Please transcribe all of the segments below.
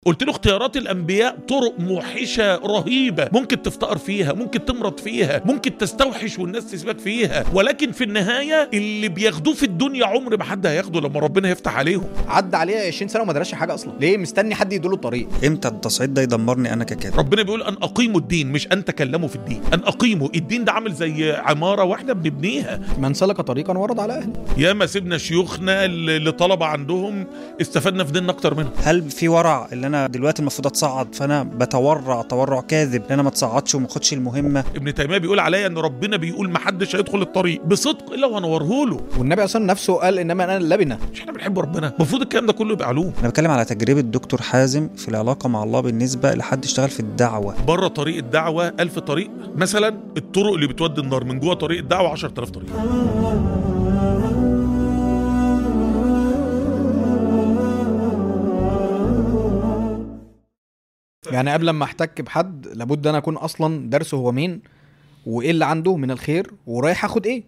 قلت له اختيارات الانبياء طرق موحشه رهيبه ممكن تفتقر فيها ممكن تمرض فيها ممكن تستوحش والناس تسيبك فيها ولكن في النهايه اللي بياخدوه في الدنيا عمر ما حد هياخده لما ربنا يفتح عليهم عدى عليه 20 سنه وما درسش حاجه اصلا ليه مستني حد يدوله الطريق امتى التصعيد ده يدمرني انا ككاتب ربنا بيقول ان اقيموا الدين مش ان تكلموا في الدين ان اقيموا الدين ده عامل زي عماره واحنا بنبنيها من سلك طريقا ورد على اهله ياما سيبنا شيوخنا اللي طلبه عندهم استفدنا في ديننا اكتر منهم هل في ورع اللي انا دلوقتي المفروض اتصعد فانا بتورع تورع كاذب ان انا ما اتصعدش وما اخدش المهمه ابن تيميه بيقول عليا ان ربنا بيقول ما حدش هيدخل الطريق بصدق الا وهنوره له والنبي اصلا نفسه قال انما انا اللبنه مش احنا بنحب ربنا المفروض الكلام ده كله يبقى علوم انا بتكلم على تجربه دكتور حازم في العلاقه مع الله بالنسبه لحد اشتغل في الدعوه بره طريق الدعوه ألف طريق مثلا الطرق اللي بتودي النار من جوه طريق الدعوه 10000 طريق يعني قبل ما احتك بحد لابد انا اكون اصلا درسه هو مين وايه اللي عنده من الخير ورايح اخد ايه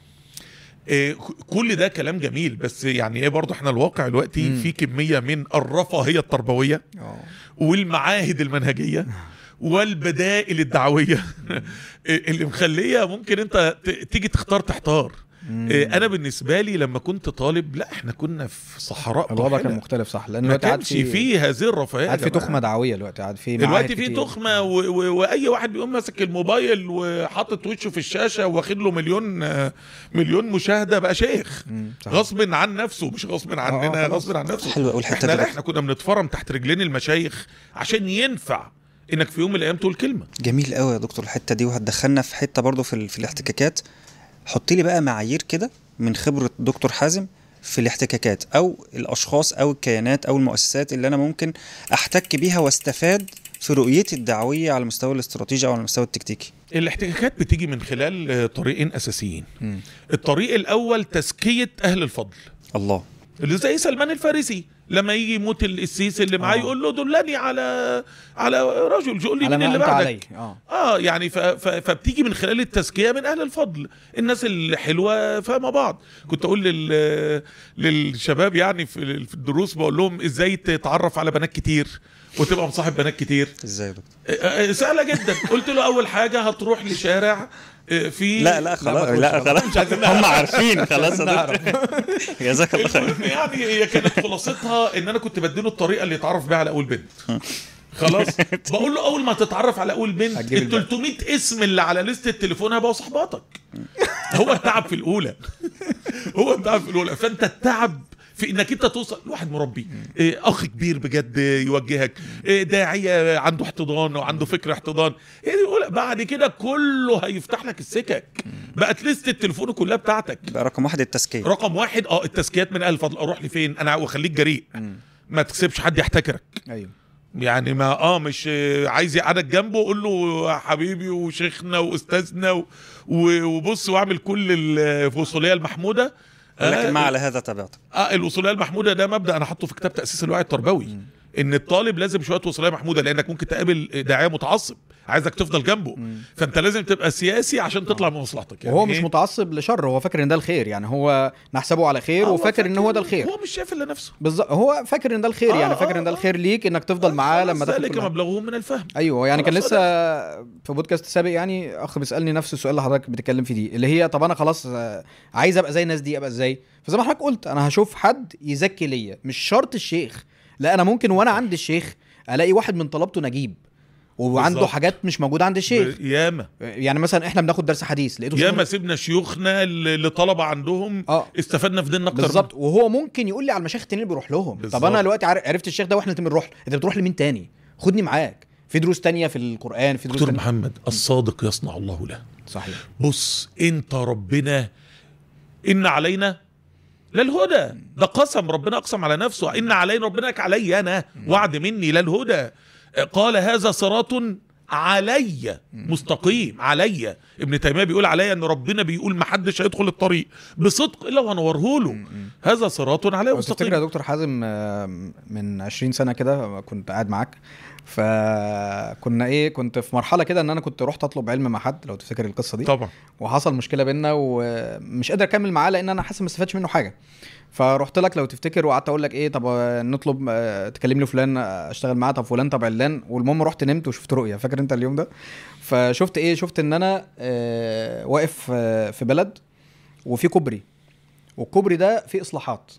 إيه، كل ده كلام جميل بس يعني ايه برضه احنا الواقع دلوقتي مم. في كميه من الرفاهيه التربويه والمعاهد المنهجيه والبدائل الدعويه اللي مخليه ممكن انت ت- تيجي تختار تحتار إيه، انا بالنسبه لي لما كنت طالب لا احنا كنا في صحراء الوضع طاحنة. كان مختلف صح لان ما دلوقتي قاعد كانش في فيه هذه الرفاهيه يا قاعد في جماعة. تخمه دعويه دلوقتي قاعد في معاهد دلوقتي في كتير. تخمه و... و... واي واحد بيقوم ماسك الموبايل وحاطط وشه في الشاشه واخد له مليون آه، مليون مشاهده بقى شيخ مم، صح. غصب عن نفسه مش غصب عننا خلاص. غصب عن نفسه حلوة أوي الحتة احنا دي. لا احنا كنا بنتفرم تحت رجلين المشايخ عشان ينفع انك في يوم من الايام تقول كلمه جميل قوي يا دكتور الحته دي وهتدخلنا في حته برضو في, ال- في الاحتكاكات حط لي بقى معايير كده من خبره دكتور حازم في الاحتكاكات او الاشخاص او الكيانات او المؤسسات اللي انا ممكن احتك بيها واستفاد في رؤيتي الدعويه على المستوى الاستراتيجي او على المستوى التكتيكي الاحتكاكات بتيجي من خلال آه، طريقين اساسيين مم. الطريق الاول تزكيه اهل الفضل الله اللي زي سلمان الفارسي لما يجي يموت السيسي اللي معاه آه. يقول له دلني على على رجل يقول لي على مين ما اللي انت بعدك عليه اه اه يعني ف... ف... فبتيجي من خلال التزكيه من اهل الفضل الناس الحلوه فاهمه بعض كنت اقول لل... للشباب يعني في في الدروس بقول لهم ازاي تتعرف على بنات كتير وتبقى مصاحب بنات كتير ازاي يا دكتور آه، آه، سهله جدا قلت له اول حاجه هتروح لشارع آه، في لا لا خلاص تقولش لا خلاص. خلاص هم عارفين خلاص يا نعرف. دكتور جزاك الله خير المهم يعني هي كانت خلاصتها ان انا كنت بديله الطريقه اللي يتعرف بيها على اول بنت خلاص بقول له اول ما تتعرف على اول بنت هتجيب ال 300 اسم اللي على لستة التليفون هيبقوا صحباتك هو التعب في الاولى هو التعب في الاولى فانت التعب في انك انت توصل لواحد مربي إيه، اخ كبير بجد يوجهك إيه، داعيه عنده احتضان وعنده فكر احتضان هي دي الأولى. بعد كده كله هيفتح لك السكك بقت لستة التليفون كلها بتاعتك يبقى رقم واحد التزكيه رقم واحد اه التزكيات من اهل الفضل اروح لفين انا واخليك جريء ما تسيبش حد يحتكرك ايوه يعني ما اه مش آه، عايز يقعدك جنبه قول له يا حبيبي وشيخنا واستاذنا و- و- وبص واعمل كل الوصوليه المحموده ولكن ما آه على هذا تبعته اه الوصوليه المحموده ده مبدا انا حاطه في كتاب تاسيس الوعي التربوي ان الطالب لازم شويه وصوليه محموده لانك ممكن تقابل داعيه متعصب عايزك تفضل جنبه فانت لازم تبقى سياسي عشان تطلع من مصلحتك يعني وهو مش إيه؟ متعصب لشر هو فاكر ان ده الخير يعني هو نحسبه على خير آه، وفاكر ان هو ده الخير هو مش شايف الا نفسه بالظبط هو فاكر ان ده الخير آه، يعني فاكر آه، ان ده آه. الخير ليك انك تفضل معاه لما تاخد ذلك كل حاجة. مبلغه من الفهم ايوه يعني كان خلاص لسه في بودكاست سابق يعني اخ بيسالني نفس السؤال اللي حضرتك بتتكلم فيه دي اللي هي طب انا خلاص آه، عايز ابقى زي الناس دي ابقى ازاي فزي ما حضرتك قلت انا هشوف حد يزكي ليا مش شرط الشيخ لا انا ممكن وانا عند الشيخ الاقي واحد من طلبته نجيب وعنده بالظبط. حاجات مش موجوده عند الشيخ ياما يعني مثلا احنا بناخد درس حديث لقيته ياما شيخ- سيبنا شيوخنا اللي طلبه عندهم اه استفدنا في ديننا اكتر بالظبط وهو ممكن يقول لي على المشايخ التانيين اللي بيروح لهم طب بالظبط. انا دلوقتي عارف- عرفت الشيخ ده واحنا الاتنين بنروح له. انت بتروح لمين تاني خدني معاك في دروس تانية في القران في دروس دكتور تانية محمد الصادق يصنع الله له صحيح بص انت ربنا ان علينا للهدى ده قسم ربنا اقسم على نفسه ان علينا ربنا لك علي انا وعد مني للهدى قال هذا صراط عليا مستقيم عليا ابن تيميه بيقول عليا ان ربنا بيقول ما حدش هيدخل الطريق بصدق الا وهنوره له هذا صراط عليه لو تفتكر يا مستقيم دكتور حازم آه، من 20 سنه كده كنت قاعد معاك فكنا ايه كنت في مرحله كده ان انا كنت رحت اطلب علم مع حد لو تفتكر القصه دي طبعا وحصل مشكله بينا ومش قادر اكمل معاه لان انا حاسس ما استفدتش منه حاجه فرحت لك لو تفتكر وقعدت اقول لك ايه طب آه، نطلب آه، تكلم لي فلان آه، اشتغل معاه طب فلان طب علان والمهم رحت نمت وشفت رؤيه فاكر انت اليوم ده فشفت ايه شفت ان انا آه، واقف آه، في بلد وفي كوبري والكوبري ده فيه اصلاحات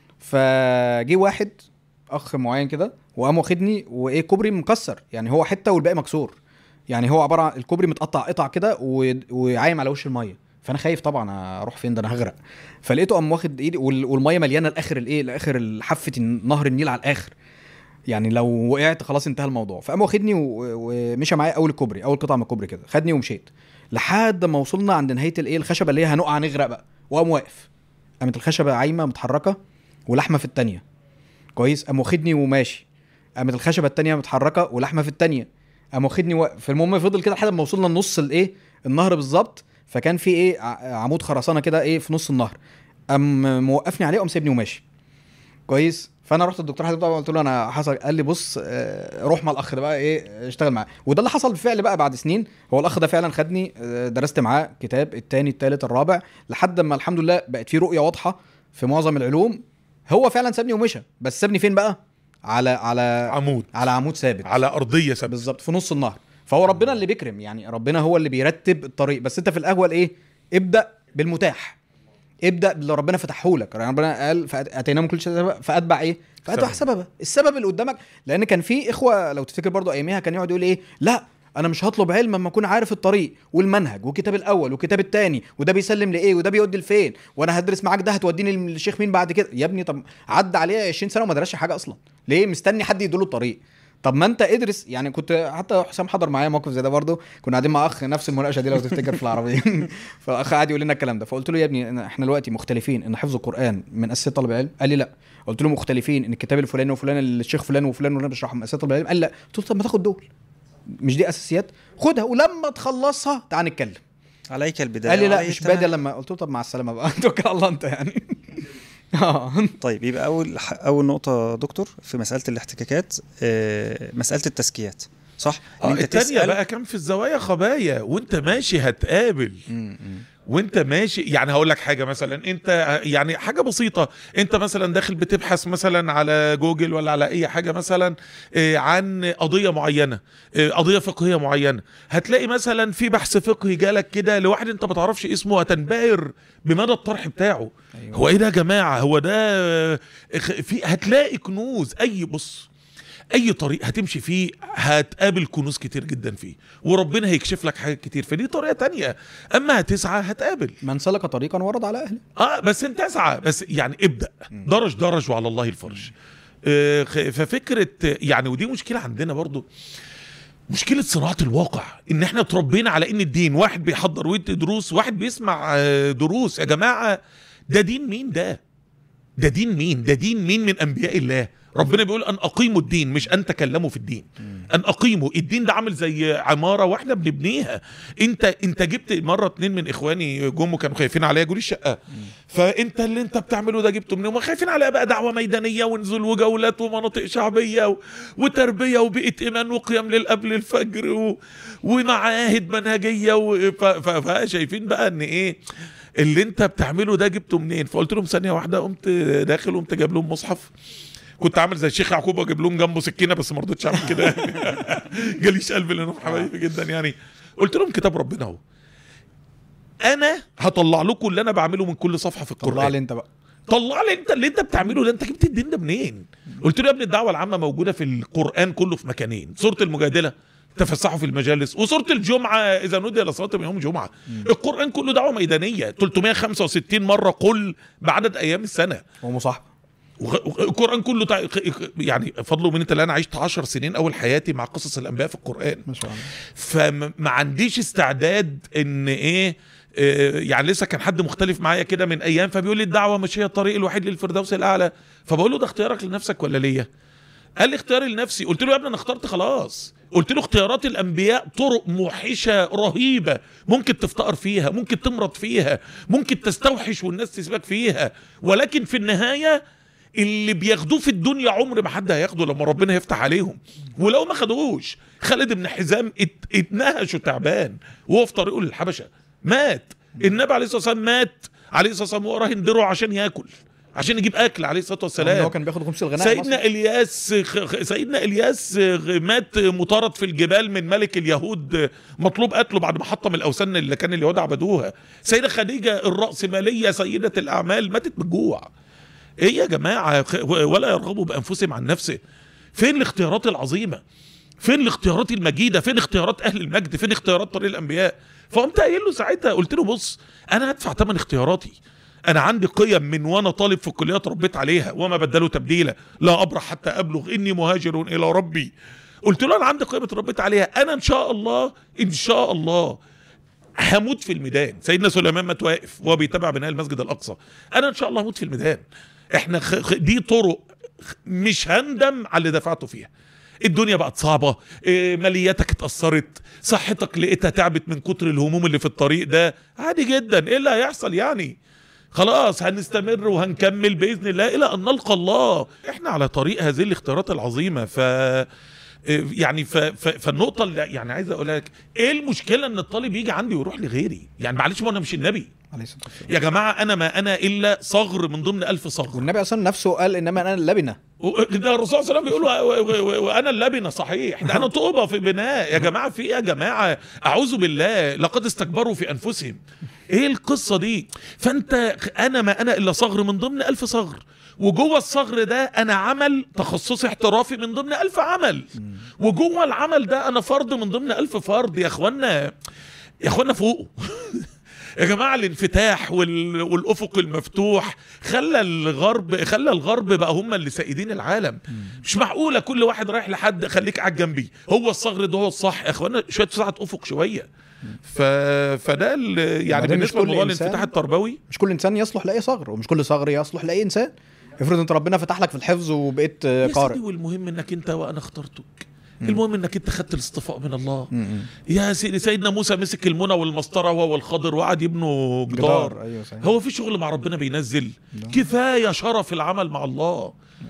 فجي واحد اخ معين كده وقام واخدني وايه كوبري مكسر يعني هو حته والباقي مكسور يعني هو عباره عن الكوبري متقطع قطع كده و- وعايم على وش الميه فانا خايف طبعا اروح فين ده انا هغرق فلقيته قام واخد ايدي وال- والميه مليانه لاخر الايه لاخر حافه نهر النيل على الاخر يعني لو وقعت خلاص انتهى الموضوع فقام واخدني و- ومشى معايا اول الكوبري اول قطعه من الكوبري كده خدني ومشيت لحد ما وصلنا عند نهايه الايه الخشبه اللي هي هنقع نغرق بقى وقام واقف قامت الخشبه عايمه متحركه ولحمه في التانيه كويس قام واخدني وماشي قامت الخشبه التانيه متحركه ولحمه في التانيه قام واخدني واقف فالمهم فضل كده لحد ما وصلنا لنص الايه النهر بالظبط فكان في ايه ع- عمود خرسانه كده ايه في نص النهر قام موقفني عليه وقام سايبني وماشي كويس فانا رحت الدكتور حازم طبعا قلت له انا حصل قال لي بص آه، روح مع الاخ ده بقى ايه اشتغل معاه وده اللي حصل بالفعل بقى بعد سنين هو الاخ ده فعلا خدني آه، درست معاه كتاب التاني التالت الرابع لحد ما الحمد لله بقت في رؤيه واضحه في معظم العلوم هو فعلا سابني ومشى بس سابني فين بقى على على عمود على عمود ثابت على ارضيه ثابته بالظبط في نص النهر فهو ربنا اللي بيكرم يعني ربنا هو اللي بيرتب الطريق بس انت في الاول ايه ابدا بالمتاح ابدا باللي ربنا فتحه لك يعني ربنا قال فأت- اتيناهم كل شيء سبب فاتبع ايه فاتبع سبب. سببه السبب اللي قدامك لان كان في اخوه لو تفتكر برضو اياميها كان يقعد يقول ايه لا انا مش هطلب علم اما اكون عارف الطريق والمنهج والكتاب الاول والكتاب الثاني وده بيسلم لايه وده بيودي لفين وانا هدرس معاك ده هتوديني للشيخ مين بعد كده يا ابني طب عدى عليه 20 سنه وما درسش حاجه اصلا ليه مستني حد يدوله الطريق طب ما انت ادرس يعني كنت حتى حسام حضر معايا موقف زي ده برضه كنا قاعدين مع اخ نفس المناقشه دي لو تفتكر في العربيه فالاخ قعد يقول لنا الكلام ده فقلت له يا ابني إن احنا دلوقتي مختلفين ان حفظ القران من اساسيات طلب العلم قال لي لا قلت له مختلفين ان الكتاب الفلاني وفلان الشيخ فلان وفلان وفلان بيشرحهم من اساسيات طلب العلم قال لا قلت له طب ما تاخد دول مش دي اساسيات خدها ولما تخلصها تعال نتكلم عليك البدايه قال لي لا وعليك مش التمام. بادئ لما قلت له طب مع السلامه بقى توكل على الله انت يعني اه طيب يبقى اول ح- اول نقطه يا دكتور في مساله الاحتكاكات آه، مساله التزكيات صح آه التانية بقى كان في الزوايا خبايا وانت ماشي هتقابل وانت ماشي يعني هقول لك حاجه مثلا انت يعني حاجه بسيطه انت مثلا داخل بتبحث مثلا على جوجل ولا على اي حاجه مثلا آه، عن قضيه معينه آه، قضيه فقهيه معينه هتلاقي مثلا في بحث فقهي جالك كده لواحد انت ما تعرفش اسمه هتنبهر بمدى الطرح بتاعه أيوة. هو ايه ده يا جماعه هو ده آه، خ- في هتلاقي كنوز اي بص اي طريق هتمشي فيه هتقابل كنوز كتير جدا فيه وربنا هيكشف لك حاجات كتير فدي طريقه تانية اما هتسعى هتقابل من سلك طريقا ورد على اهله اه بس انت اسعى بس يعني ابدا درج درج وعلى الله الفرج آه خ- ففكره يعني ودي مشكله عندنا برضو مشكلة صناعة الواقع ان احنا اتربينا على ان الدين واحد بيحضر ويدي دروس واحد بيسمع آه، دروس يا جماعة ده دين مين ده ده دين مين ده دين مين من انبياء الله ربنا بيقول ان اقيموا الدين مش ان تكلموا في الدين ان اقيموا الدين ده عامل زي عماره واحنا بنبنيها انت انت جبت مره اتنين من اخواني جم وكانوا خايفين عليا جولي الشقه فانت اللي انت بتعمله ده جبته منين هم خايفين عليا بقى دعوه ميدانيه ونزول وجولات ومناطق شعبيه و... وتربيه وبيئه ايمان وقيام ليل قبل الفجر و... ومعاهد منهجيه و... ف... ف... فشايفين بقى ان ايه اللي انت بتعمله ده جبته منين فقلت لهم ثانيه واحده قمت داخل قمت جايب لهم مصحف كنت عامل زي الشيخ يعقوب واجيب لهم جنبه سكينه بس ما رضيتش اعمل كده جاليش قلب لانهم حبايبي جدا يعني قلت لهم كتاب ربنا اهو انا هطلع لكم اللي انا بعمله من كل صفحه في طلع القران لي انت بقى طلع لي انت اللي انت بتعمله ده انت جبت الدين ده منين قلت له يا ابني الدعوه العامه موجوده في القران كله في مكانين سوره المجادله تفسحوا في المجالس وسوره الجمعه اذا نودي الى صلاه من يوم الجمعه القران كله دعوه ميدانيه 365 مره قل بعدد ايام السنه ومصاحبه وغ- وغ- القران كله تع... يعني فضل من انت اللي انا عشت 10 سنين اول حياتي مع قصص الانبياء في القران ما شاء الله فما عنديش استعداد ان ايه آه، يعني لسه كان حد مختلف معايا كده من ايام فبيقول لي الدعوه مش هي الطريق الوحيد للفردوس الاعلى فبقول له ده اختيارك لنفسك ولا ليا قال لي اختياري لنفسي قلت له يا ابني انا اخترت خلاص قلت له اختيارات الانبياء طرق موحشه رهيبه ممكن تفتقر فيها ممكن تمرض فيها ممكن تستوحش والناس تسيبك فيها ولكن في النهايه اللي بياخدوه في الدنيا عمر ما حد هياخده لما ربنا يفتح عليهم ولو ما خدوهوش خالد بن حزام ات- اتنهش وتعبان وهو في طريقه للحبشه مات النبي عليه الصلاه والسلام مات عليه الصلاه والسلام وهو راهن درعه عشان ياكل عشان يجيب اكل عليه الصلاه رغم إن والسلام هو كان بياخد خمس الغناء سيدنا الياس خ- خ- سيدنا الياس غ- مات مطارد في الجبال من ملك اليهود مطلوب قتله بعد ما حطم الاوثان اللي كان اليهود عبدوها سيدة خديجه الراسماليه سيده الاعمال ماتت بالجوع ايه يا جماعه خ- ولا يرغبوا بانفسهم عن نفسه فين الاختيارات العظيمه فين الاختيارات المجيده فين اختيارات اهل المجد فين اختيارات طريق الانبياء فقمت قايل له ساعتها قلت له بص انا هدفع ثمن اختياراتي انا عندي قيم من وانا طالب في الكليه ربيت عليها وما بدلوا تبديلا لا ابرح حتى ابلغ اني مهاجر الى ربي قلت له انا عندي قيم اتربيت عليها انا ان شاء الله ان شاء الله هموت في الميدان سيدنا سليمان مات واقف وهو بيتابع بناء المسجد الاقصى انا ان شاء الله هموت في الميدان احنا خ... خ... دي طرق خ- مش هندم على اللي دفعته فيها الدنيا بقت صعبة إيه، مالياتك اتأثرت صحتك لقيتها تعبت من كتر الهموم اللي في الطريق ده عادي جدا ايه اللي هيحصل يعني خلاص هنستمر وهنكمل باذن الله الى ان نلقى الله احنا على طريق هذه الاختيارات العظيمه ف يعني ف... ف... فالنقطه اللي يعني عايز اقول لك ايه المشكله ان الطالب يجي عندي ويروح لغيري يعني معلش ما انا مش النبي عليه الصلاه والسلام يا جماعه انا ما انا الا صغر من ضمن ألف صغر والنبي اصلا نفسه قال انما انا اللبنه و- ده الرسول صلى الله عليه وسلم بيقول و- و- و- وانا اللبنه صحيح ده انا طوبه في بناء يا جماعه في ايه يا جماعه اعوذ بالله لقد استكبروا في انفسهم ايه القصه دي فانت انا ما انا الا صغر من ضمن ألف صغر وجوه الصغر ده انا عمل تخصصي احترافي من ضمن ألف عمل وجوه العمل ده انا فرد من ضمن ألف فرد يا اخوانا يا اخوانا فوقوا يا جماعه الانفتاح وال... والافق المفتوح خلى الغرب خلى الغرب بقى هم اللي سائدين العالم مش معقوله كل واحد رايح لحد خليك قاعد جنبي هو الصغر ده هو الصح يا اخوانا شويه ساعه افق شويه ف... فده ال... يعني وبعدين مش بالنسبه كل لموضوع إنسان- الانفتاح التربوي مش كل انسان يصلح لاي صغر ومش كل صغر يصلح لاي انسان افرض انت ربنا فتح لك في الحفظ وبقيت آه، يا قارئ سيدي والمهم انك انت وانا اخترتك المهم انك انت خدت الاصطفاء من الله م-م. يا سيدي سيدنا موسى مسك المنى والمسطره هو والخضر وقعد يبنوا جدار جدار ايوه صحيح هو في شغل مع ربنا بينزل لا. كفايه شرف العمل مع الله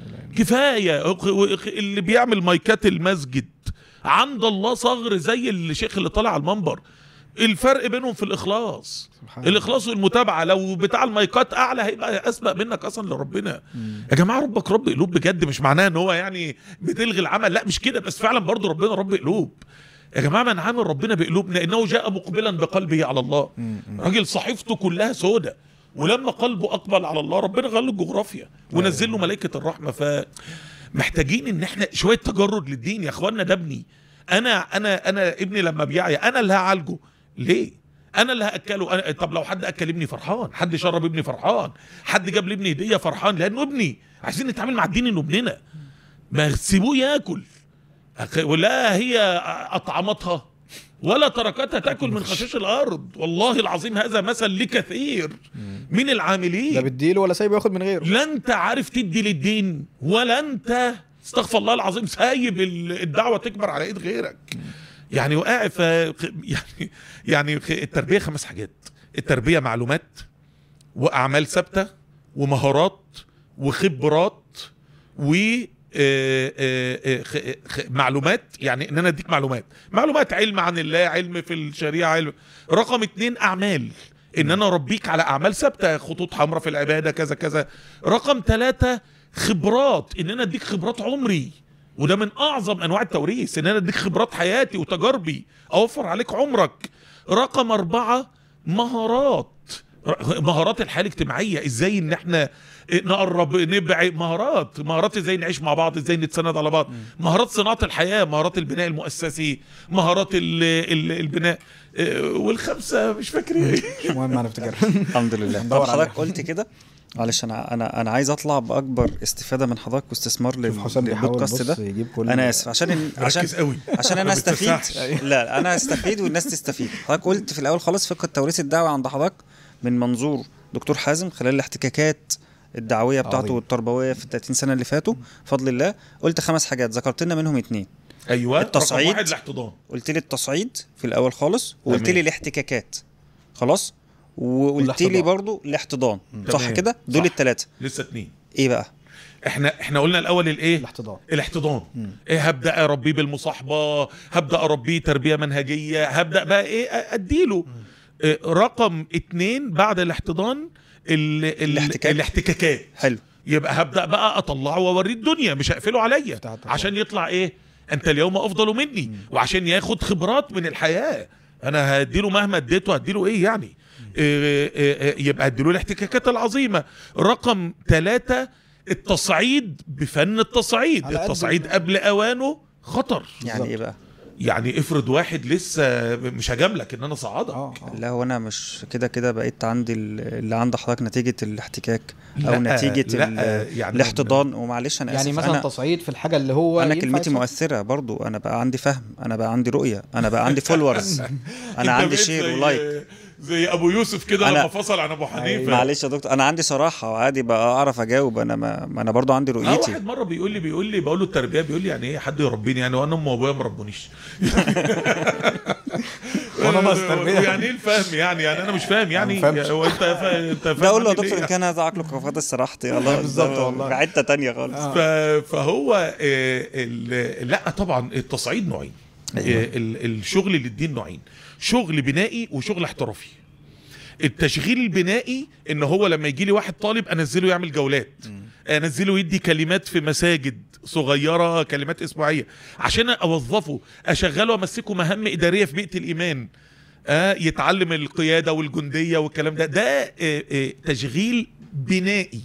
كفايه اللي بيعمل مايكات المسجد عند الله صغر زي الشيخ اللي طالع على المنبر الفرق بينهم في الاخلاص سبحان الله. الاخلاص والمتابعه لو بتاع المايكات اعلى هيبقى اسبق منك اصلا لربنا يا جماعه ربك رب قلوب بجد مش معناه ان هو يعني بتلغي العمل لا مش كده بس فعلا برضو ربنا رب قلوب يا جماعه من عامل ربنا بقلوبنا انه جاء مقبلا بقلبه على الله راجل صحيفته كلها سودة ولما قلبه اقبل على الله ربنا غير له الجغرافيا ونزل له ملائكه الرحمه ف محتاجين ان احنا شويه تجرد للدين يا اخوانا ده ابني انا انا انا ابني لما بيعيا انا اللي هعالجه ليه انا اللي هاكله أنا طب لو حد اكل ابني فرحان حد شرب ابني فرحان حد جاب لابني هديه فرحان لانه ابني عايزين نتعامل مع الدين انه ابننا ما تسيبوه ياكل أخ- ولا هي اطعمتها ولا تركتها تاكل من خشاش الارض والله العظيم هذا مثل لكثير من لا العاملين بتديله ولا سايبه ياخد من غيره لا انت عارف تدي للدين ولا انت استغفر الله العظيم سايب ال- الدعوه تكبر على ايد غيرك يعني وقاعد ف يعني يعني التربيه خمس حاجات التربيه معلومات واعمال ثابته ومهارات وخبرات و آه، آه، آه، خ- خ- معلومات يعني ان انا اديك معلومات معلومات علم عن الله علم في الشريعه علم رقم اتنين اعمال ان انا اربيك على اعمال ثابته خطوط حمراء في العباده كذا كذا رقم ثلاثة خبرات ان انا اديك خبرات عمري وده من اعظم انواع التوريث ان انا اديك خبرات حياتي وتجاربي اوفر عليك عمرك رقم أربعة مهارات مهارات الحياه الاجتماعيه ازاي ان احنا نقرب نبعد مهارات مهارات ازاي نعيش مع بعض ازاي نتسند على بعض مهارات صناعه الحياه مهارات البناء المؤسسي مهارات ال ال البناء آه، والخمسه مش فاكر ايه مش مهم هنفتكر الحمد لله طب ندور حضرتك عليها. قلت كده معلش انا انا انا عايز اطلع باكبر استفاده من حضرتك واستثمار لل- شوف حسام بيحاول للبودكاست بص ده يجيب كل انا اسف عشان عشان ركز قوي عشان انا ما استفيد بتتفسحش. لا انا استفيد والناس تستفيد حضرتك قلت في الاول خالص فقه التوريث الدعوي عند حضرتك من منظور دكتور حازم خلال الاحتكاكات الدعويه بتاعته عظيم. والتربويه في ال 30 سنه اللي فاتوا بفضل الله قلت خمس حاجات ذكرت لنا منهم اتنين ايوه التصعيد. رقم واحد الاحتضان قلت لي التصعيد في الاول خالص وقلت تمام. لي الاحتكاكات خلاص وقلت لي والاحتضان. برضو الاحتضان صح تمام. كده دول صح. الثلاثه لسه اتنين ايه بقى احنا احنا قلنا الاول الايه الاحتضان الاحتضان إيه هبدا اربيه بالمصاحبه هبدا اربيه تربيه منهجيه هبدا بقى ايه اديله إيه رقم اتنين بعد الاحتضان ال ال الاحتكاك. الاحتكاكات حلو يبقى هبدا بقى اطلعه واوريه الدنيا مش هقفله عليا بتاعت الله. عشان يطلع ايه انت اليوم افضل مني وعشان ياخد خبرات من الحياه انا هديله مهما اديته هديله ايه يعني إيه إيه إيه يبقى هديله الاحتكاكات العظيمه رقم ثلاثة التصعيد بفن التصعيد على قد التصعيد ال- قبل اوانه خطر يعني ايه بقى يعني افرض واحد لسه مش هجاملك ان انا صعدك اه آه. لا هو انا مش كده كده بقيت عندي ال- اللي عند حضرتك نتيجه الاحتكاك لا، او نتيجه لا، ال- يعني- الاحتضان ومعلش انا يعني اسف مثلا انا تصعيد في الحاجه اللي هو انا ينفع كلمتي يتصعد. مؤثره برضو انا بقى عندي فهم انا بقى عندي رؤيه انا بقى عندي فولورز انت انا عندي بقيت شير زي- ولايك زي ابو يوسف كده أنا- لما فصل عن ابو حنيفه معلش يا دكتور انا عندي صراحه وعادي بقى اعرف اجاوب انا ما, ما انا برضو عندي اه رؤيتي واحد مره بيقول لي بيقول لي بقول له التربيه بيقول لي يعني ايه حد يربيني يعني وانا ام وابويا ما ربونيش وأنا ناقص تربية. يعني ايه الفهم يعني يعني انا مش فاهم يعني أنا ما فهمش. هو انت فا... انت فاهم ده اقول له يا عامل دكتور إيه؟ ان كان هذا عقلك وفقد استراحتي الله بالظبط ده والله. في حته تانية خالص ف... فهو آه، ال... لا طبعا التصعيد نوعين آه، ال... الشغل للدين نوعين شغل بنائي وشغل احترافي التشغيل البنائي ان هو لما يجي لي واحد طالب انزله يعمل جولات انزله يدي كلمات في مساجد صغيره كلمات اسبوعيه عشان اوظفه اشغله وامسكه مهام اداريه في بيئه الايمان آه يتعلم القياده والجنديه والكلام ده ده آه آه تشغيل بنائي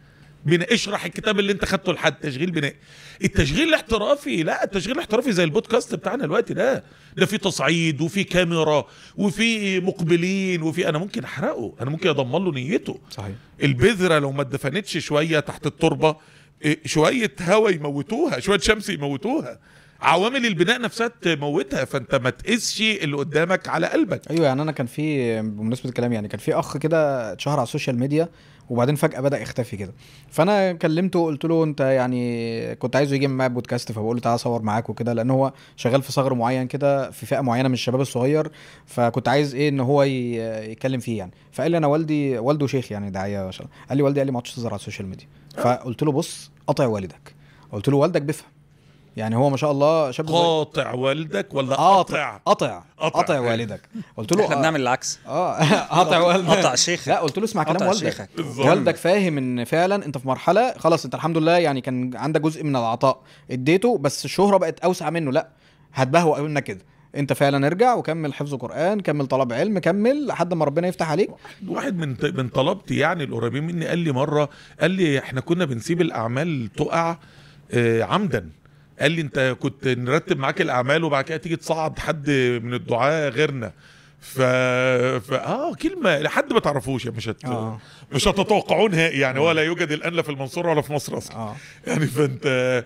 بنا اشرح الكتاب اللي انت خدته لحد تشغيل بنائي التشغيل الاحترافي لا التشغيل الاحترافي زي البودكاست بتاعنا الوقت ده ده في تصعيد وفي كاميرا وفي مقبلين وفي انا ممكن احرقه انا ممكن اضمن له نيته صحيح البذره لو ما اتدفنتش شويه تحت التربه إيه، شويه هواء يموتوها شويه شمس يموتوها عوامل البناء نفسها تموتها فانت ما تقيسش اللي قدامك على قلبك ايوه يعني انا كان في بمناسبه الكلام يعني كان في اخ كده اتشهر على السوشيال ميديا وبعدين فجاه بدا يختفي كده فانا كلمته قلت له انت يعني كنت عايزه يجي معايا بودكاست فبقول له تعالى اصور معاك وكده لان هو شغال في ثغر معين كده في فئه معينه من الشباب الصغير فكنت عايز ايه ان هو ي- يتكلم فيه يعني فقال لي انا والدي والده شيخ يعني داعيه ما شاء الله قال لي والدي قال لي ما تظهر على السوشيال ميديا فقلت له بص قطع والدك قلت له والدك بيفهم يعني هو ما شاء الله شاب صغير. قاطع والدك ولا قاطع قاطع قطع قطع. قطع والدك قلت له احنا آه، بنعمل العكس اه قطع والدك قطع شيخك. لا قلت له اسمع كلام قطع والدك شيخك. بالظبط. والدك فاهم ان فعلا انت في مرحله خلاص انت الحمد لله يعني كان عندك جزء من العطاء اديته بس الشهره بقت اوسع منه لا هتبهوأ منك كده انت فعلا ارجع وكمل حفظ قران كمل طلب علم كمل لحد ما ربنا يفتح عليك واحد من من طلبتي يعني القريبين مني قال لي مره قال لي احنا كنا بنسيب الاعمال تقع آه، عمدا قال لي انت كنت نرتب معاك الاعمال وبعد كده تيجي تصعد حد من الدعاه غيرنا ف... ف... اه كلمه لحد ما تعرفوش مش هت... آه. مش هتتوقعوه نهائي يعني ولا يوجد الان لا في المنصوره ولا في مصر اصلا اه يعني فانت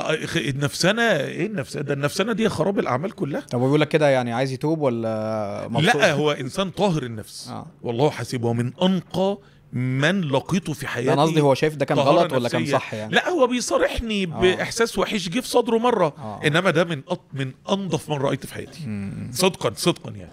فالنفسنه ايه النفسنه ده النفسنه دي خراب الاعمال كلها طب هو بيقول لك كده يعني عايز يتوب ولا مبسوط لا هو انسان طاهر النفس آه. والله حسيبه من انقى من لقيته في حياتي لا انا قصدي هو شايف ده كان طهارة غلط ولا كان نفسية. صح يعني لا هو بيصارحني باحساس وحش جه في صدره مره آه. انما ده من أط... من انظف من رايت في حياتي صدقا صدقا يعني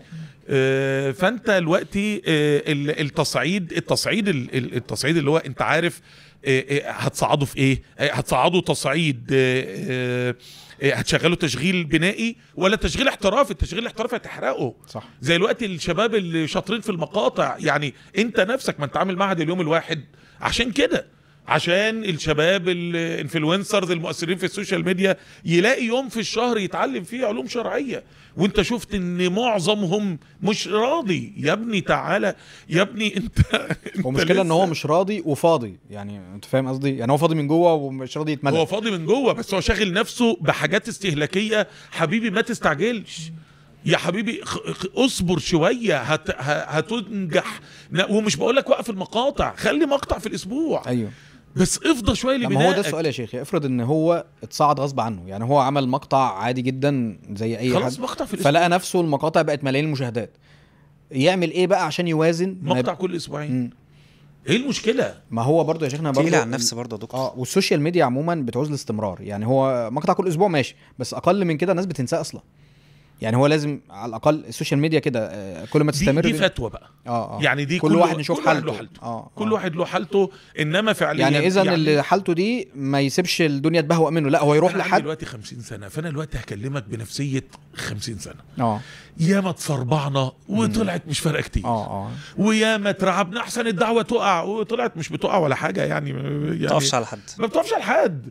آه، فانت دلوقتي آه، ال- التصعيد التصعيد ال- ال- التصعيد اللي هو انت عارف آه، آه، هتصعده في ايه آه، هتصعده تصعيد آه، آه، آه، هتشغله تشغيل بنائي ولا تشغيل احترافي التشغيل الاحترافي هتحرقه صح زي الوقت الشباب اللي شاطرين في المقاطع يعني انت نفسك ما انت عامل معهد اليوم الواحد عشان كده عشان الشباب الانفلونسرز المؤثرين في السوشيال ميديا يلاقي يوم في الشهر يتعلم فيه علوم شرعيه وانت شفت ان معظمهم مش راضي يا ابني تعالى يا ابني انت انت والمشكله ان لسه- هو مش راضي وفاضي يعني انت فاهم قصدي يعني هو فاضي من جوه ومش راضي يتملى هو فاضي من جوه بس هو شاغل نفسه بحاجات استهلاكيه حبيبي ما تستعجلش يا حبيبي خ- خ- اصبر شويه هت ه- هتنجح لا، ومش بقول لك وقف المقاطع خلي مقطع في الاسبوع ايوه بس افضى شويه لما لبنائك هو ده السؤال يا شيخ افرض ان هو اتصعد غصب عنه يعني هو عمل مقطع عادي جدا زي اي خلاص حد مقطع في الاسبوع فلقى نفسه المقاطع بقت ملايين المشاهدات يعمل ايه بقى عشان يوازن ما مقطع يب- كل اسبوعين مم. ايه المشكله ما هو برضو يا شيخنا برضو تقيل على النفس برضه يا دكتور اه والسوشيال ميديا عموما بتعوز الاستمرار يعني هو مقطع كل اسبوع ماشي بس اقل من كده الناس بتنساه اصلا يعني هو لازم على الاقل السوشيال ميديا كده آه، كل ما دي, تستمر دي فتوى بقى اه اه يعني دي كل واحد نشوف كل واحد حالته. له حالته اه كل آه. واحد له حالته انما فعليا يعني اذا اللي حالته دي ما يسيبش الدنيا تبهوأ منه لا هو يروح أنا عندي لحد دلوقتي 50 سنه فانا دلوقتي هكلمك بنفسيه 50 سنه اه ياما تصربعنا وطلعت مش فارقه كتير اه اه وياما اترعبنا احسن الدعوه تقع وطلعت مش بتقع ولا حاجه يعني يعني ما تقفش على حد ما بتقفش على حد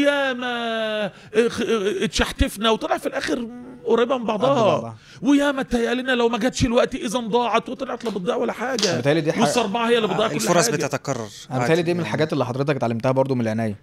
وياما اخ- اتشحتفنا وطلع في الاخر قريبه من قد بعضها بعضها. وياما اتهيألنا لو ما جاتش الوقت اذا ضاعت وطلعت لا بتضيع ولا حاجه بيتهيألي دي حاجة- والصربعه هي اللي بتضيع كل الفرص حاجه بتتكرر انا بتهيألي دي من الحاجات اللي حضرتك اتعلمتها برضو من العنايه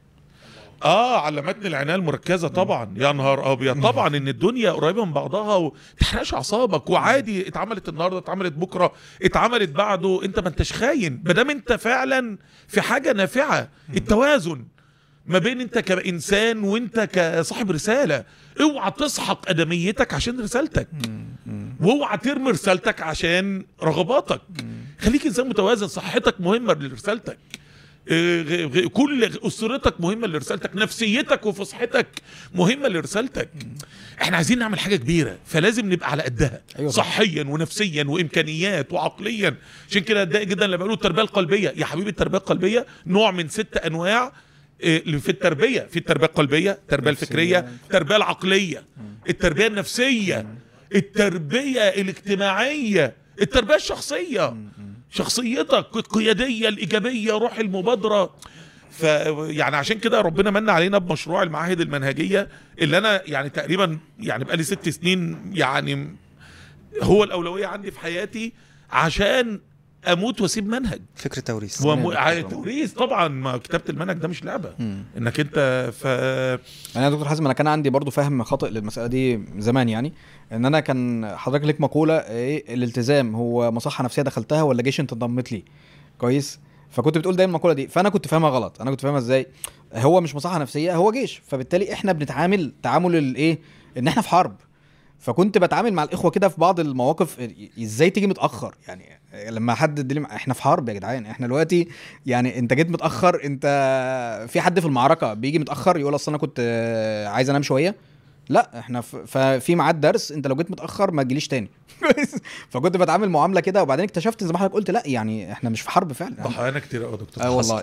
اه علمتني العنايه المركزه طبعا يا نهار ابيض طبعا ان الدنيا قريبه من بعضها وتحرقش اعصابك وعادي اتعملت النهارده اتعملت بكره اتعملت بعده انت ما انتش خاين ما دام انت فعلا في حاجه نافعه التوازن ما بين انت كانسان وانت كصاحب رساله اوعى تسحق ادميتك عشان رسالتك واوعى ترمي رسالتك عشان رغباتك خليك انسان متوازن صحتك مهمه لرسالتك آه، غ- غ- كل اسرتك مهمه لرسالتك نفسيتك وفصحتك مهمه لرسالتك احنا عايزين نعمل حاجه كبيره فلازم نبقى على قدها أيوة صح. صحيا ونفسيا وامكانيات وعقليا عشان كده اتضايق جدا لما بيقولوا التربيه القلبيه يا حبيبي التربيه القلبيه نوع من ست انواع آه، في التربيه في التربيه القلبيه التربيه الفكريه التربيه العقليه التربيه النفسيه التربيه الاجتماعيه التربيه الشخصيه شخصيتك القياديه الايجابيه روح المبادره ف يعني عشان كده ربنا من علينا بمشروع المعاهد المنهجيه اللي انا يعني تقريبا يعني بقالي ست سنين يعني هو الاولويه عندي في حياتي عشان اموت واسيب منهج فكر توريث وم... ع- توريث طبعا ما كتابه المنهج ده مش لعبه انك انت ف انا يا دكتور حازم انا كان عندي برضو فهم خاطئ للمساله دي زمان يعني ان انا كان حضرتك ليك مقوله ايه الالتزام هو مصحه نفسيه دخلتها ولا جيش انت انضميت ليه كويس فكنت بتقول دايما المقوله دي فانا كنت فاهمها غلط انا كنت فاهمها ازاي هو مش مصحه نفسيه هو جيش فبالتالي احنا بنتعامل تعامل الايه ان احنا في حرب فكنت بتعامل مع الاخوه كده في بعض المواقف ازاي تيجي متاخر يعني لما حد ادلي احنا في حرب يا جدعان احنا دلوقتي يعني انت جيت متاخر انت في حد في المعركه بيجي متاخر يقول اصل انا كنت آه، عايز انام شويه لا احنا ف- ففي ميعاد درس انت لو جيت متاخر ما تجيليش تاني كويس فكنت بتعامل معامله كده وبعدين اكتشفت زي ما حضرتك قلت لا يعني احنا مش في حرب فعلا ضحايانا كتير قوي يا دكتور اه والله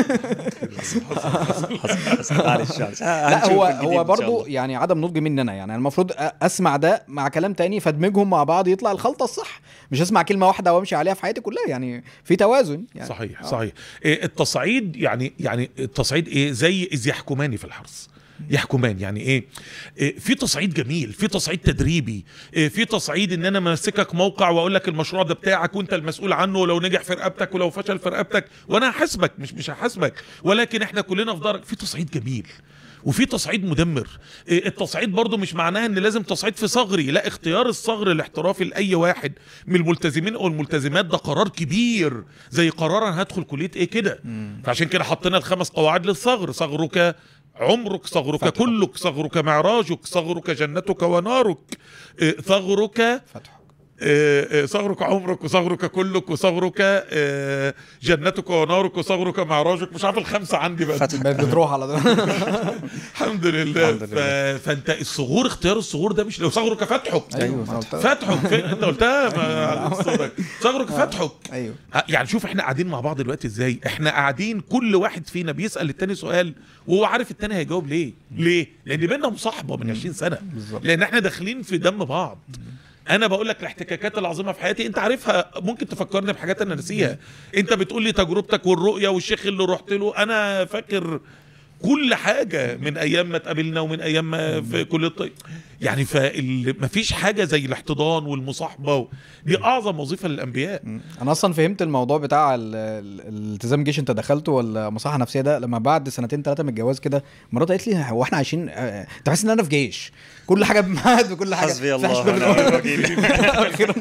معلش معلش لا هو هو برضو يعني عدم نضج مننا يعني المفروض أ- اسمع ده مع كلام تاني فادمجهم مع بعض يطلع الخلطه الصح مش اسمع كلمه واحده وامشي عليها في حياتي كلها يعني في توازن يعني صحيح آه. صحيح إيه التصعيد يعني يعني التصعيد ايه زي اذ يحكمان في الحرث يحكمان يعني ايه, إيه في تصعيد جميل في تصعيد تدريبي إيه في تصعيد ان انا ماسكك موقع واقول لك المشروع ده بتاعك وانت المسؤول عنه ولو نجح في رقبتك ولو فشل في رقبتك وانا هحاسبك مش مش هحاسبك ولكن احنا كلنا في دارك في تصعيد جميل وفي تصعيد مدمر إيه التصعيد برضو مش معناها ان لازم تصعيد في صغري لا اختيار الصغر الاحترافي لاي واحد من الملتزمين او الملتزمات ده قرار كبير زي قرار انا هدخل كليه ايه كده فعشان كده حطينا الخمس قواعد للصغر صغرك عمرك صغرك فتحك. كلك صغرك معراجك صغرك جنتك ونارك إيه، ثغرك فتحك آه، آه، صغرك عمرك وصغرك كلك وصغرك آه، جنتك ونارك وصغرك معراجك مش عارف الخمسه عندي بقى فتح بقت بتروح على ده الحمد لله, الحمد ف... فانت الصغور اختيار الصغور ده مش لو صغرك فتحك ايوه فتحك فين انت قلتها ما- على صوتك. صغرك فتحك ايوه يعني شوف احنا قاعدين مع بعض دلوقتي ازاي احنا قاعدين كل واحد فينا بيسال التاني سؤال وهو عارف التاني هيجاوب ليه ليه لان بينا مصاحبه من 20 سنه بالظبط. لان احنا داخلين في دم بعض انا بقول لك الاحتكاكات العظيمه في حياتي انت عارفها ممكن تفكرني بحاجات انا ناسيها انت بتقول لي تجربتك والرؤيه والشيخ اللي رحت له انا فاكر كل حاجه من ايام ما اتقابلنا ومن ايام ما في كل الطيب يعني فمفيش حاجه زي الاحتضان والمصاحبه و... دي اعظم وظيفه للانبياء انا اصلا فهمت الموضوع بتاع ال- ال- الالتزام جيش انت دخلته ولا مصحه نفسيه ده لما بعد سنتين ثلاثه من الجواز كده مراتي قالت لي هو احنا عايشين آه، تحس ان انا في جيش كل حاجه بميعاد وكل حاجه حسبي فلاش الله باك ونعم الوكيل أخيراً.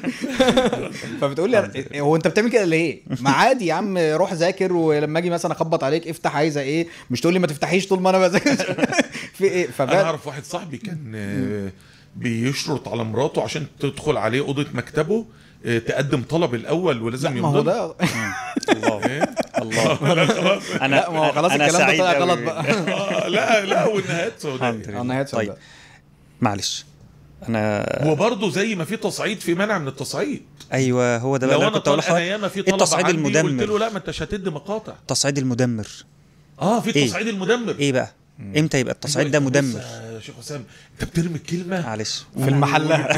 فبتقول لي هو انت بتعمل كده ليه؟ ما عادي يا عم روح ذاكر ولما اجي مثلا اخبط عليك افتح عايزه ايه مش تقول لي ما تفتحيش طول ما انا بذاكر في ايه انا فبقى اعرف واحد صاحبي كان آه، بيشرط على مراته عشان تدخل عليه اوضه مكتبه آه، تقدم طلب الاول لا ولازم ما هو يمضي ده الله إيه؟ الله لا خلاص انا لا ما هو خلاص أنا الكلام ده سعيد طلع أوي. غلط بقى آه، لا لا والنهايات سوداء الحمد لله. النهايات طيب سوداء. معلش انا وبرضه زي ما في تصعيد في منع من التصعيد ايوه هو ده بقى لو اللي انا انا كنت اقول طالع انا لحضرتك ياما في طلب التصعيد عندي قلت المدمر. له لا ما انتش هتدي مقاطع التصعيد المدمر اه في إيه؟ التصعيد المدمر ايه بقى امتى يبقى التصعيد ده بص مدمر يا شيخ حسام انت بترمي الكلمه معلش في المحلة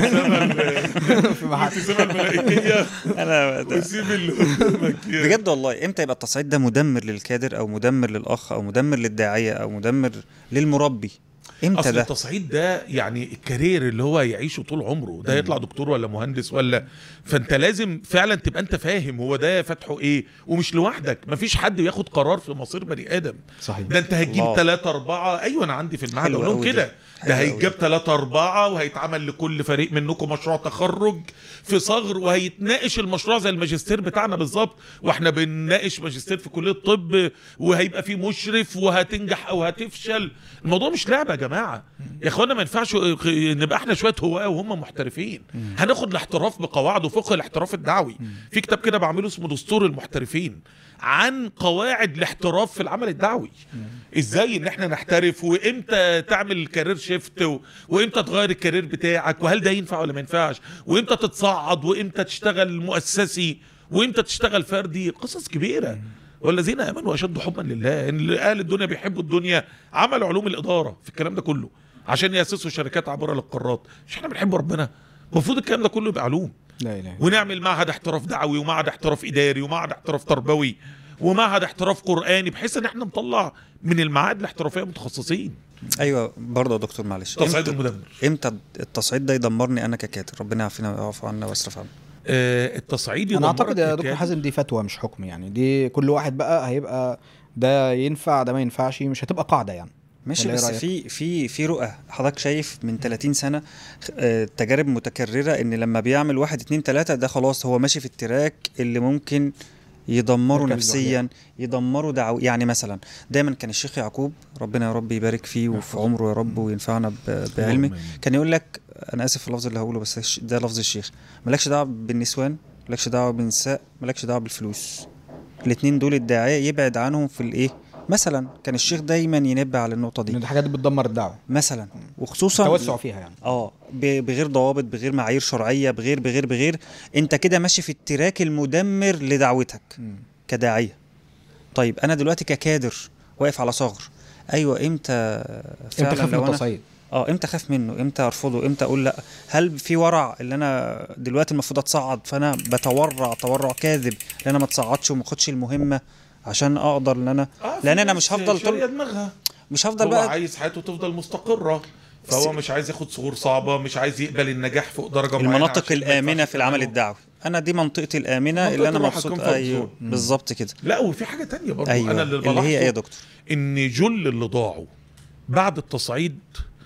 في في محل الملائكيه انا ده- وسيب اللي قدامك يا- بجد والله امتى يبقى التصعيد ده مدمر للكادر او مدمر للاخ او مدمر للداعيه او مدمر للمربي امتى اصل ده التصعيد ده يعني الكارير اللي هو يعيشه طول عمره ده يطلع دكتور ولا مهندس ولا فانت لازم فعلا تبقى انت فاهم هو ده فتحه ايه ومش لوحدك مفيش حد بياخد قرار في مصير بني ادم صحيح ده انت هتجيب الله. ثلاثة أربعة أيوة أنا عندي في المعهد حلو أقول لهم أوي كده ده. ده حلو أوي هيتجاب ثلاثة أربعة وهيتعمل لكل فريق منكم مشروع تخرج في صغر وهيتناقش المشروع زي الماجستير بتاعنا بالظبط واحنا بنناقش ماجستير في كلية الطب وهيبقى في مشرف وهتنجح أو هتفشل الموضوع مش لعبة يا جماعة يا اخوانا ما ينفعش نبقى احنا شوية هواة وهم محترفين هناخد الاحتراف بقواعده فقه الاحتراف الدعوي في كتاب كده بعمله اسمه دستور المحترفين عن قواعد الاحتراف في العمل الدعوي ازاي ان احنا نحترف وامتى تعمل كارير شيفت و... وامتى تغير الكارير بتاعك وهل ده ينفع ولا ما ينفعش وامتى تتصعد وامتى تشتغل مؤسسي وامتى تشتغل فردي قصص كبيره والذين امنوا اشد حبا لله ان اهل الدنيا بيحبوا الدنيا عملوا علوم الاداره في الكلام ده كله عشان ياسسوا شركات عباره للقارات مش احنا بنحب ربنا المفروض الكلام ده كله يبقى علوم لا اله ونعمل معهد احتراف دعوي ومعهد احتراف اداري ومعهد احتراف تربوي ومعهد احتراف قراني بحيث ان احنا نطلع من المعاهد الاحترافيه متخصصين ايوه برضه يا دكتور معلش تصعيد امتى, المدمر امتى التصعيد ده يدمرني انا ككاتب ربنا يعافينا ويعفو عنا ويصرف عنا آه التصعيد انا يدمرك اعتقد يا دكتور ككاتب. حازم دي فتوى مش حكم يعني دي كل واحد بقى هيبقى ده ينفع ده ما ينفعش مش هتبقى قاعده يعني ماشي ولا إيه بس رأيك؟ في في في رؤى حضرتك شايف من 30 سنه آه، تجارب متكرره ان لما بيعمل واحد اتنين تلاته ده خلاص هو ماشي في التراك اللي ممكن يدمره مركز نفسيا يدمره دعو يعني مثلا دايما كان الشيخ يعقوب ربنا يا رب يبارك فيه وفي عمره يا رب وينفعنا ب- بعلمه اللهم آمين. كان يقول لك انا اسف في اللفظ اللي هقوله بس الش- ده لفظ الشيخ مالكش دعوه بالنسوان مالكش دعوه بالنساء مالكش دعوه بالفلوس الاتنين دول الداعيه يبعد عنهم في الايه مثلا كان الشيخ دايما ينبه على النقطه ان دي الحاجات دي بتدمر الدعوه مثلا وخصوصا توسع فيها يعني اه ب- بغير ضوابط بغير معايير شرعيه بغير بغير بغير انت كده ماشي في التراك المدمر لدعوتك مم. كداعيه طيب انا دلوقتي ككادر واقف على ثغر ايوه امتى انت فعلا خاف من لو انا التصعيد اه امتى اخاف منه امتى ارفضه امتى اقول لا هل في ورع اللي انا دلوقتي المفروض اتصعد فانا بتورع تورع كاذب ان انا ما اتصعدش وما اخدش المهمه عشان اقدر ان انا آه في لان انا ناس مش هفضل شارية طول دماغها مش هفضل هو بقى عايز حياته تفضل مستقره فهو بس- مش عايز ياخد صغور صعبه مش عايز يقبل النجاح فوق درجه معينه المناطق عشان ما الامنه ينفعش في العمل يتعمل. الدعوي انا دي منطقتي الامنه منطقة اللي انا الراحة مبسوط الكومفورت ايوه زون. بالظبط كده لا وفي حاجه تانية برضه ايوه انا اللي اللي هي ايه يا بلاحظه دكتور ان جل اللي ضاعوا بعد التصعيد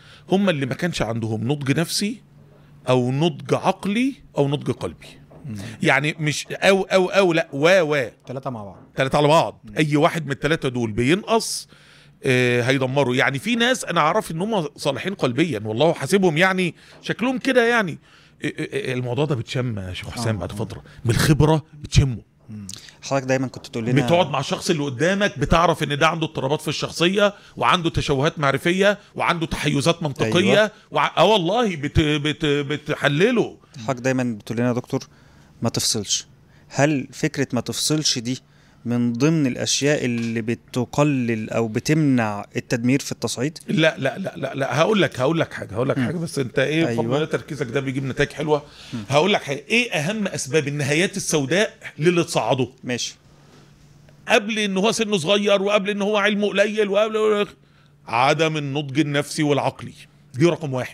هم اللي ما كانش عندهم نضج نفسي او نضج عقلي او نضج قلبي يعني مش او او او لا و و ثلاثه مع بعض ثلاثة على بعض اي واحد من الثلاثة دول بينقص آه هيدمروا يعني في ناس انا اعرف ان هم صالحين قلبيا والله حاسبهم يعني شكلهم كده يعني آه، آه، آه، الموضوع ده بتشم يا شيخ حسام آه، بعد آه. فترة بالخبرة بتشمه حضرتك دايما كنت تقول لنا بتقعد مع الشخص اللي قدامك بتعرف ان ده عنده اضطرابات في الشخصيه وعنده تشوهات معرفيه وعنده تحيزات منطقيه أيوة. وع... اه والله بت... بت... بتحلله حضرتك دايما بتقول لنا يا دكتور ما تفصلش هل فكره ما تفصلش دي من ضمن الاشياء اللي بتقلل او بتمنع التدمير في التصعيد لا لا لا لا لا هقول لك هقول لك حاجه هقول لك حاجه بس انت ايه أيوة. أيوة. تركيزك ده بيجيب نتائج حلوه هقول لك حاجه ايه اهم اسباب النهايات السوداء للي تصعده ماشي قبل ان هو سنه صغير وقبل ان هو علمه قليل وقبل عدم النضج النفسي والعقلي دي رقم واحد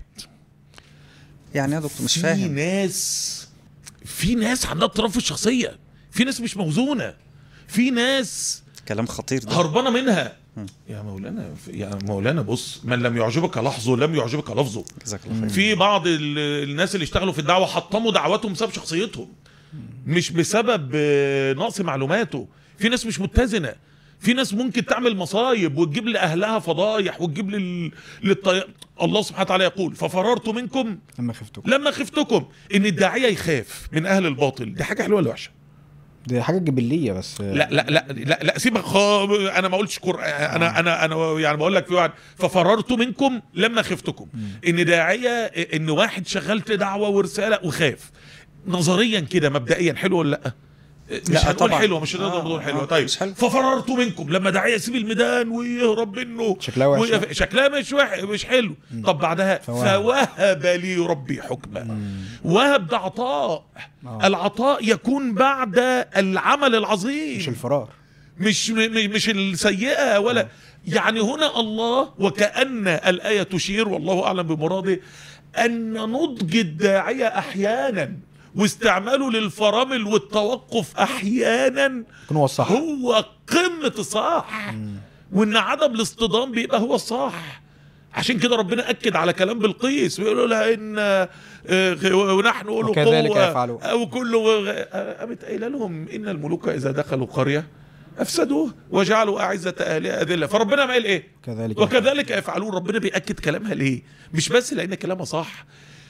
يعني يا دكتور مش في فاهم ناس في ناس عندها اضطراب في الشخصيه في ناس مش موزونه في ناس كلام خطير ده هربانه منها يا مولانا يا مولانا بص من لم يعجبك لحظه لم يعجبك لفظه جزاك الله خير في بعض ال- الناس اللي اشتغلوا في الدعوه حطموا دعواتهم بسبب شخصيتهم مش بسبب آه، نقص معلوماته في ناس مش متزنه في ناس ممكن تعمل مصايب وتجيب لاهلها فضايح وتجيب لل... للطي... الله سبحانه وتعالى يقول ففررت منكم لما خفتكم لما خفتكم ان الداعيه يخاف من اهل الباطل دي حاجه حلوه ولا وحشه دي حاجه جبليه بس لا لا لا لا لا سيبك خا... انا ما قلتش قرآن انا انا انا يعني بقول لك في واحد ففررت منكم لما خفتكم ان داعيه ان واحد شغلت دعوه ورساله وخاف نظريا كده مبدئيا حلو ولا لا؟ مش لا، هنقول طبعاً. حلوه مش هنقدر آه، نقول حلوه آه، طيب مش حلو. ففررت منكم لما داعيه يسيب الميدان ويهرب منه شكلها وحش. ويف- شكلها مش وح... مش حلو طب بعدها فوهب. فوهب لي ربي حكما وهب ده عطاء آه. العطاء يكون بعد العمل العظيم مش الفرار مش م- م- مش السيئه ولا يعني هنا الله وكأن الآية تشير والله أعلم بمراده أن نضج الداعية أحيانا واستعماله للفرامل والتوقف أحيانا يكون هو الصح هو قمة الصح وإن عدم الاصطدام بيبقى هو الصح عشان كده ربنا أكد على كلام بلقيس ويقولوا لها إن آه، ونحن أولو وكذلك قوة يفعلون. أو كل قامت قايلة لهم إن الملوك إذا دخلوا قرية أفسدوه وجعلوا أعزة أهلها أذلة فربنا ما قال إيه كذلك وكذلك يفعلون ربنا بيأكد كلامها ليه مش بس لأن كلامها صح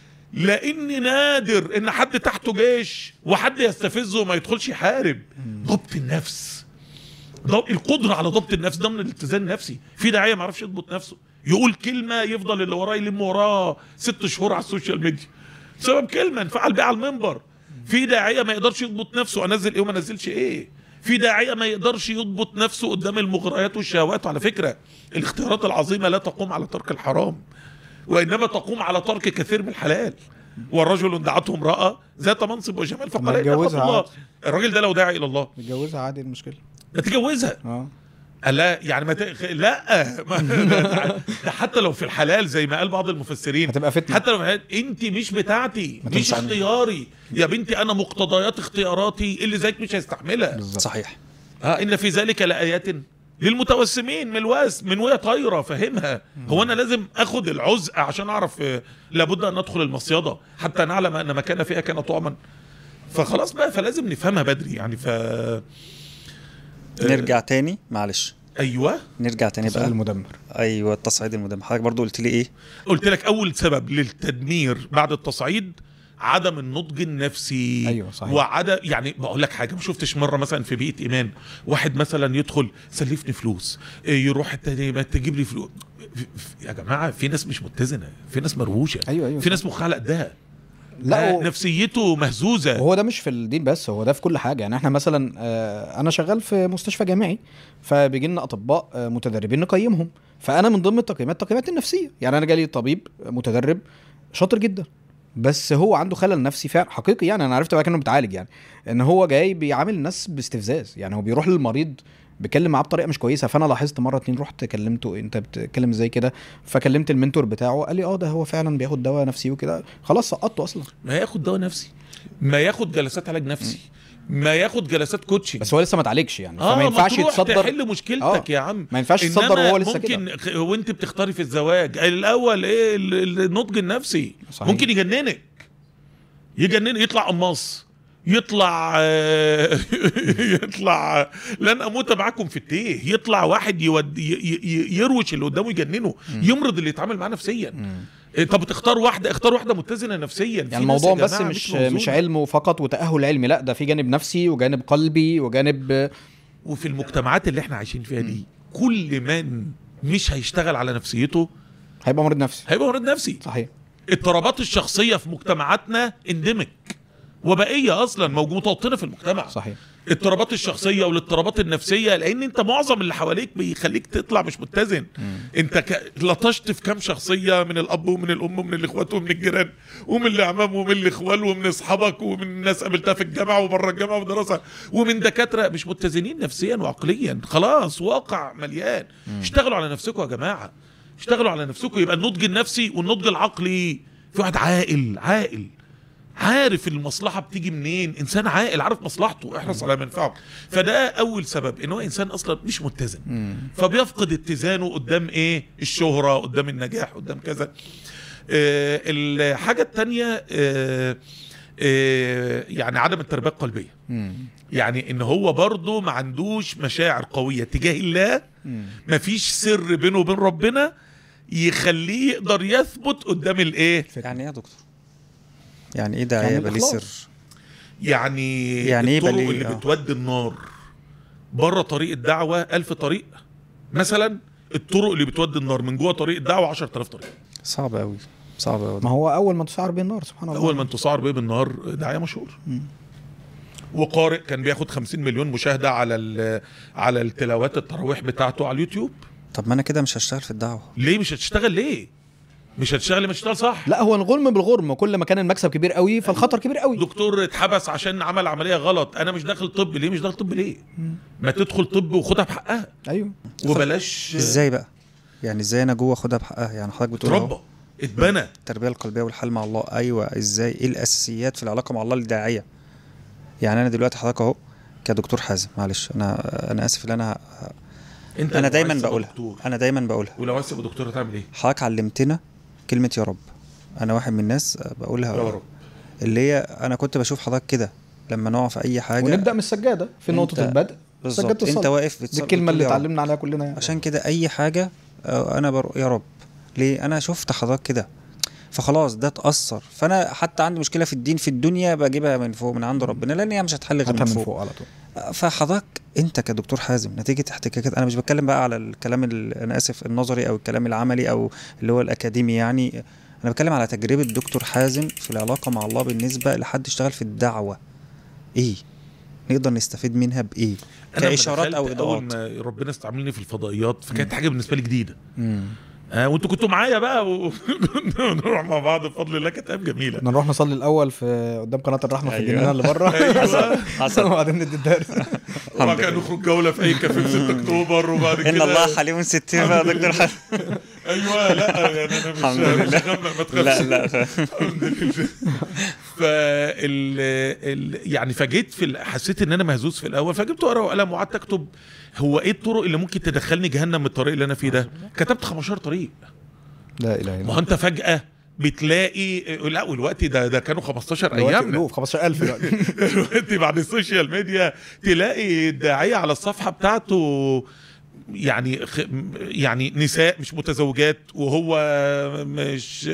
لأن نادر إن حد تحته جيش وحد يستفزه وما يدخلش يحارب ضبط النفس ضبط القدرة على ضبط النفس ده من الاتزان النفسي في داعية ما يعرفش يضبط نفسه يقول كلمة يفضل اللي وراه يلم وراه ست شهور على السوشيال ميديا بسبب كلمة انفعل بيها على المنبر في داعية ما يقدرش يضبط نفسه انزل ايه وما انزلش ايه في داعية ما يقدرش يضبط نفسه قدام المغريات والشهوات وعلى فكرة الاختيارات العظيمة لا تقوم على ترك الحرام وانما تقوم على ترك كثير من الحلال والرجل دعته امرأة ذات منصب وجمال فقال ما إني أخاف اتجوزها الله عادي. الراجل ده لو داعي الى الله متجوزها عادي إيه المشكله ما تتجوزها اه قال لا يعني ما ت... لا ما... ده- ده حتى لو في الحلال زي ما قال بعض المفسرين هتبقى فتنة. حتى لو في الحلال، انت مش بتاعتي ما مش تنفعنيش. اختياري يا بنتي انا مقتضيات اختياراتي اللي زيك مش هيستحملها بالظبط صحيح اه ان في ذلك لايات للمتوسمين من الوسم من وهي طايره فاهمها هو انا لازم اخد العزء عشان اعرف آه، لابد ان ندخل المصيده حتى نعلم ان ما كان فيها كان طعما فخلاص بقى فلازم نفهمها بدري يعني ف نرجع تاني معلش ايوه نرجع تاني السؤال بقى المدمر ايوه التصعيد المدمر حضرتك برضو قلت لي ايه قلت لك اول سبب للتدمير بعد التصعيد عدم النضج النفسي أيوة، صحيح. وعدم يعني بقول لك حاجه ما شفتش مره مثلا في بيئه ايمان واحد مثلا يدخل سلفني فلوس إيه، يروح التاني ما تجيب لي فلوس يا جماعه في ناس مش متزنه في ناس مروشه أيوة، أيوة، في ناس مخها على قدها لا آه، و- نفسيته مهزوزه وهو ده مش في الدين بس هو ده في كل حاجه يعني احنا مثلا آه، انا شغال في مستشفى جامعي فبيجي لنا اطباء آه، متدربين نقيمهم فانا من ضمن التقييمات التقييمات النفسيه يعني انا جالي طبيب متدرب شاطر جدا بس هو عنده خلل نفسي فعلا حقيقي يعني انا عرفت بقى كانه بيتعالج يعني ان هو جاي بيعامل الناس باستفزاز يعني هو بيروح للمريض بيتكلم معاه بطريقه مش كويسه فانا لاحظت مره اتنين رحت كلمته انت بتتكلم ازاي كده فكلمت المنتور بتاعه قال لي اه ده هو فعلا بياخد دواء نفسي وكده خلاص سقطته اصلا ما ياخد دواء نفسي ما ياخد جلسات علاج نفسي ما ياخد جلسات كوتشنج بس هو لسه ما اتعالجش يعني اه فما ينفعش تروح يتصدر تحل مشكلتك آه. يا عم ما ينفعش إنما تصدر وهو لسه ممكن خ- وانت بتختاري في الزواج الاول ايه ال- ال- النضج النفسي صحيح. ممكن يجننك يجنن يطلع قماص يطلع آه، يطلع لن اموت معكم في التيه يطلع واحد يود ي- ي- يروش اللي قدامه يجننه يمرض اللي يتعامل معاه نفسيا إيه، طب تختار واحده اختار واحده متزنه نفسيا في يعني ناس الموضوع يا بس جماعة مش موزونة. مش علم فقط وتأهل علمي لا ده في جانب نفسي وجانب قلبي وجانب وفي المجتمعات اللي احنا عايشين فيها دي كل من مش هيشتغل على نفسيته هيبقى مريض نفسي هيبقى مريض نفسي صحيح اضطرابات الشخصيه في مجتمعاتنا اندمك وبائيه اصلا موجوده متوطنه في المجتمع صحيح اضطرابات الشخصيه والاضطرابات النفسيه لان انت معظم اللي حواليك بيخليك تطلع مش متزن انت ك... لطشت في كام شخصيه من الاب ومن الام ومن الاخوات ومن الجيران ومن الاعمام ومن الاخوال ومن اصحابك ومن الناس قابلتها في الجامعه وبره الجامعه ودراسه ومن دكاتره مش متزنين نفسيا وعقليا خلاص واقع مليان اشتغلوا على نفسكم يا جماعه اشتغلوا على نفسكم يبقى النضج النفسي والنضج العقلي في واحد عاقل عاقل عارف المصلحه بتيجي منين انسان عاقل عارف مصلحته احرص على منفعه فده اول سبب ان هو انسان اصلا مش متزن فبيفقد اتزانه قدام ايه الشهره قدام النجاح قدام كذا آه الحاجه التانية آه آه يعني عدم التربيه القلبيه يعني ان هو برضه ما عندوش مشاعر قويه تجاه الله مفيش سر بينه وبين ربنا يخليه يقدر يثبت قدام الايه يعني ايه يا دكتور يعني ايه ده يعني يبقى ليه الإخلاص. سر يعني يعني إيه الطرق بليه؟ اللي آه. بتودي النار بره طريق الدعوه ألف طريق مثلا الطرق اللي بتودي النار من جوه طريق الدعوه 10000 طريق صعب قوي صعب قوي ما هو اول ما تسعر بيه النار سبحان الله اول ما انتصار بيه بالنار داعيه مشهور وقارئ كان بياخد 50 مليون مشاهده على ال- على التلاوات التراويح بتاعته على اليوتيوب طب ما انا كده مش هشتغل في الدعوه ليه مش هتشتغل ليه مش هتشتغل لما تشتغل صح لا هو الغرم بالغرم كل ما كان المكسب كبير قوي فالخطر كبير قوي دكتور اتحبس عشان عمل عمليه غلط انا مش داخل طب ليه مش داخل طب ليه ما تدخل طب وخدها بحقها ايوه وبلاش ازاي بقى يعني ازاي انا جوه اخدها بحقها يعني حضرتك بتقول أهو تربى اتبنى التربيه القلبيه والحال مع الله ايوه ازاي ايه الاساسيات في العلاقه مع الله الداعيه يعني انا دلوقتي حضرتك اهو كدكتور حازم معلش انا انا اسف ان انا انت انا لو دايما عايز تبقى بقولها دكتور انا دايما بقولها ولو عايز تبقى دكتور هتعمل ايه؟ حضرتك علمتنا كلمه يا رب انا واحد من الناس بقولها يا رب اللي هي انا كنت بشوف حضرتك كده لما نقع في اي حاجه ونبدا من السجاده في أنت- نقطه البدء سجاده بالظبط انت الصلاه واقف دي بتصلي الكلمه بتقول اللي يا رب. اتعلمنا عليها كلنا يعني. عشان كده اي حاجه آه، انا بر... يا رب ليه انا شفت حضرتك كده فخلاص ده اتاثر فانا حتى عندي مشكله في الدين في الدنيا بجيبها من فوق من عند ربنا لان هي مش هتحل غير هاتها من من فوق, فوق على طول فحضرتك انت كدكتور حازم نتيجه احتكاكات انا مش بتكلم بقى على الكلام ال- انا اسف النظري او الكلام العملي او اللي هو الاكاديمي يعني انا بتكلم على تجربه دكتور حازم في العلاقه مع الله بالنسبه لحد اشتغل في الدعوه ايه نقدر نستفيد منها بايه أنا لما كاشارات دخلت او اول اضاءات ما ربنا استعملني في الفضائيات فكانت حاجه بالنسبه لي جديده آه وانتوا كنتوا معايا بقى ونروح مع بعض بفضل الله كانت ايام جميله كنا نروح نصلي الاول في قدام قناه الرحمه في أيوة. الجنينه اللي بره ايوه حصل وبعدين ندي الدرس وبعد كده نخرج جوله في اي كافيه في 6 اكتوبر وبعد كده ان الله حليم ستير بقى يا دكتور حازم ايوه لا يعني انا مش الحمد مش لله. هغمق، ما تخافش لا لا الحمد لله فال ال... يعني فجيت في ال... حسيت ان انا مهزوز في الاول فجبت ورقه وقلم وقعدت اكتب هو ايه الطرق اللي ممكن تدخلني جهنم من الطريق اللي انا فيه ده كتبت 15 طريق لا اله الا ما الله هو انت فجاه بتلاقي لا والوقت ده ده كانوا 15 دلوقتي ايام ألوف، 15000 دلوقتي دلوقتي بعد السوشيال ميديا تلاقي الداعيه على الصفحه بتاعته يعني خ... يعني نساء مش متزوجات وهو مش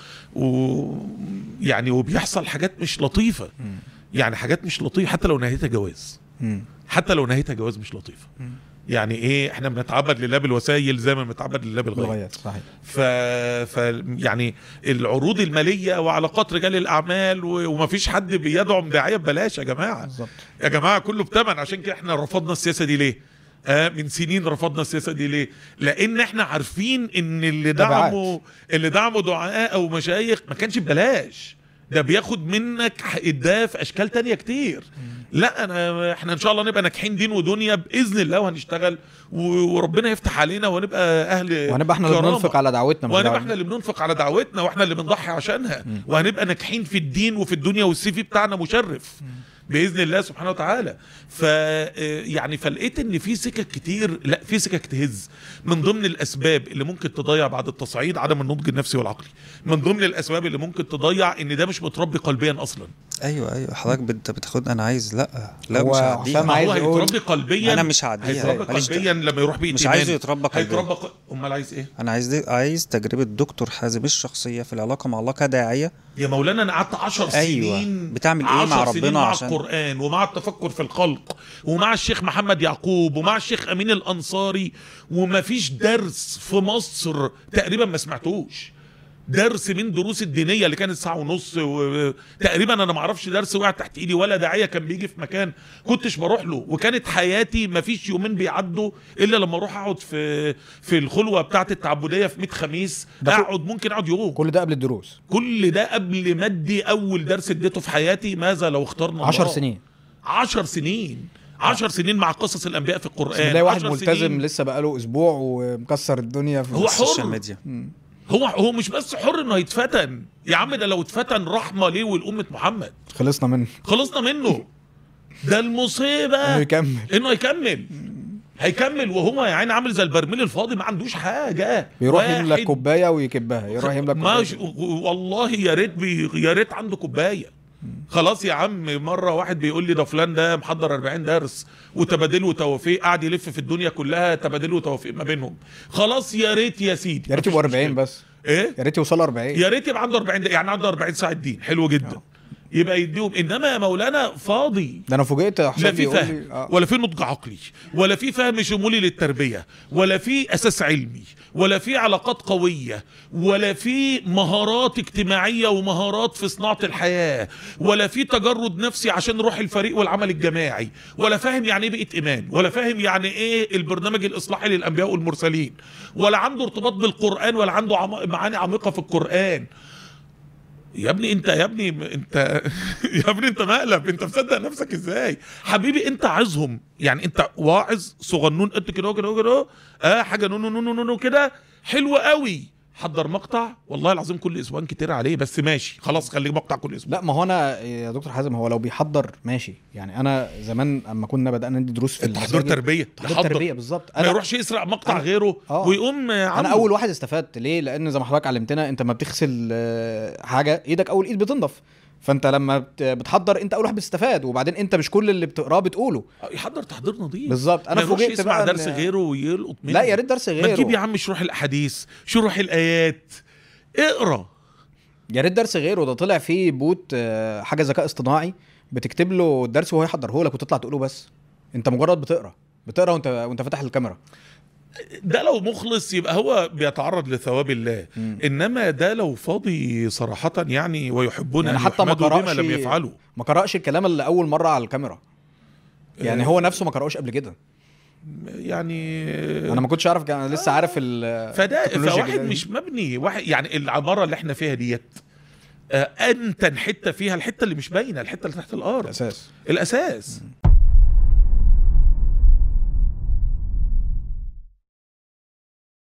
و يعني وبيحصل حاجات مش لطيفه يعني حاجات مش لطيفه حتى لو نهايتها جواز مم. حتى لو نهايتها جواز مش لطيفه يعني ايه احنا بنتعبد لله بالوسائل زي ما بنتعبد لله بالغايات بالغايات صحيح ف... ف يعني العروض الماليه وعلاقات رجال الاعمال و... ومفيش حد بيدعم داعيه ببلاش يا جماعه بالظبط يا جماعه كله بتمن عشان كده احنا رفضنا السياسه دي ليه آه من سنين رفضنا السياسه دي ليه لان احنا عارفين ان اللي تبعات. دعموا اللي دعموا دعاء او مشايخ ما كانش ببلاش ده بياخد منك اداه في اشكال تانية كتير لا انا احنا ان شاء الله نبقى ناجحين دين ودنيا باذن الله وهنشتغل و- وربنا يفتح علينا ونبقى اهل وهنبقى احنا اللي كرامة. بننفق على دعوتنا مش وهنبقى دعوة. احنا اللي بننفق على دعوتنا واحنا اللي بنضحي عشانها وهنبقى ناجحين في الدين وفي الدنيا والسي في بتاعنا مشرف باذن الله سبحانه وتعالى ف آه، يعني فلقيت ان في سكك كتير لا في سكك تهز من ضمن الاسباب اللي ممكن تضيع بعد التصعيد عدم النضج النفسي والعقلي من ضمن الاسباب اللي ممكن تضيع ان ده مش متربي قلبيا اصلا ايوه ايوه حضرتك بت- بتاخد انا عايز لا لا هو مش حسام هعديها ما عايز هو يقول- هيتربي قلبيا انا مش هعديها هيتربي ماليش قلبيا لما يروح بيئه مش إيمان. عايزه يتربى قلبيا هيتربى ق- امال عايز ايه انا عايز دي عايز تجربه دكتور حازم الشخصيه في العلاقه مع الله كداعيه يا مولانا انا قعدت 10 أيوة. سنين بتعمل إيه مع 10 سنين ربنا مع عشان- القران ومع التفكر في الخلق ومع الشيخ محمد يعقوب ومع الشيخ امين الانصاري وما فيش درس في مصر تقريبا ما سمعتوش درس من دروس الدينيه اللي كانت ساعه ونص و... تقريبا انا ما اعرفش درس وقع تحت ايدي ولا داعيه كان بيجي في مكان كنتش بروح له وكانت حياتي ما فيش يومين بيعدوا الا لما اروح اقعد في في الخلوه بتاعه التعبديه في 100 خميس ده كل- اقعد ممكن اقعد يوم كل ده قبل الدروس كل ده قبل ما ادي اول درس اديته في حياتي ماذا لو اخترنا 10 الله؟ سنين عشر سنين عشر سنين مع قصص الانبياء في بس القران نلاقي واحد عشر ملتزم سنين. لسه بقاله اسبوع ومكسر الدنيا في هو السوشيال حر. ميديا هو هو مش بس حر انه يتفتن يا عم ده لو اتفتن رحمه ليه ولامه محمد خلصنا منه خلصنا منه ده المصيبه انه يكمل انه يكمل هيكمل وهو يا عيني عامل زي البرميل الفاضي ما عندوش حاجه بيروح واحد يملى كوبايه ويكبها يروح يملى ماش كوبايه والله يا ريت بي... يا ريت عنده كوبايه خلاص يا عم مره واحد بيقول لي ده فلان ده محضر 40 درس وتبادل وتوافيق قاعد يلف في الدنيا كلها تبادل وتوافيق ما بينهم خلاص يا ريت يا سيدي يا ريت يبقوا مفيش 40 مشكلة. بس ايه يا ريت يوصلوا 40 يا ريت يبقى عنده 40 دقيقة، يعني عنده 40 ساعه دين حلو جدا يبقى يديهم انما يا مولانا فاضي ده انا فوجئت لا حسام في بيقول فهم لي آه. ولا في نضج عقلي ولا في فهم شمولي للتربيه ولا في اساس علمي ولا في علاقات قويه ولا في مهارات اجتماعيه ومهارات في صناعه الحياه ولا في تجرد نفسي عشان روح الفريق والعمل الجماعي ولا فاهم يعني ايه بيئه ايمان ولا فاهم يعني ايه البرنامج الاصلاحي للانبياء والمرسلين ولا عنده ارتباط بالقران ولا عنده عم- معاني عميقه في القران يا ابني انت يا ابني انت يا ابني انت مقلب انت مصدق نفسك ازاي حبيبي انت عايزهم يعني انت واعظ صغنون قد كده كده كده اه حاجه نو نو نو نو نو كده حلوه قوي حضر مقطع والله العظيم كل اسبوعين كتير عليه بس ماشي خلاص خليه مقطع كل اسبوع لا ما هو انا يا دكتور حازم هو لو بيحضر ماشي يعني انا زمان اما كنا بدانا ندي دروس في تحضير المساجد- تربيه تحضير يحضر. تربيه بالظبط ما انا يروحش يسرق مقطع أنا- غيره آه. ويقوم انا عامله. اول واحد استفدت ليه لان زي ما حضرتك علمتنا انت ما بتغسل آه، حاجه ايدك اول ايد بتنضف فانت لما بت- بتحضر انت اول واحد بتستفاد وبعدين انت مش كل اللي بتقراه بتقوله يحضر تحضير نظيف بالظبط ما انا يروحش فوجئت يسمع بقى درس إن- غيره ويلقط منه لا يا ريت درس ما تجيب يا غيره عم شروح الاحاديث شروح الايات اقرا يا ريت درس غيره ده طلع فيه بوت آه، حاجه ذكاء اصطناعي بتكتب له الدرس وهو يحضره لك وتطلع تقوله بس انت مجرد بتقرا بتقرا وانت وانت فاتح الكاميرا ده لو مخلص يبقى هو بيتعرض لثواب الله مم. انما ده لو فاضي صراحه يعني ويحبون يعني ان حتى ما يحمدوا بما قرأش لم يفعلوا ما قرأش الكلام اللي اول مره على الكاميرا يعني آه. هو نفسه ما قرأوش قبل كده يعني انا ما كنتش عارف انا لسه عارف ال فده التكنولوجيا فواحد كده. مش مبني واحد يعني العماره اللي احنا فيها ديت آه، انتن حته فيها الحته اللي مش باينه الحته اللي تحت الارض الاساس الاساس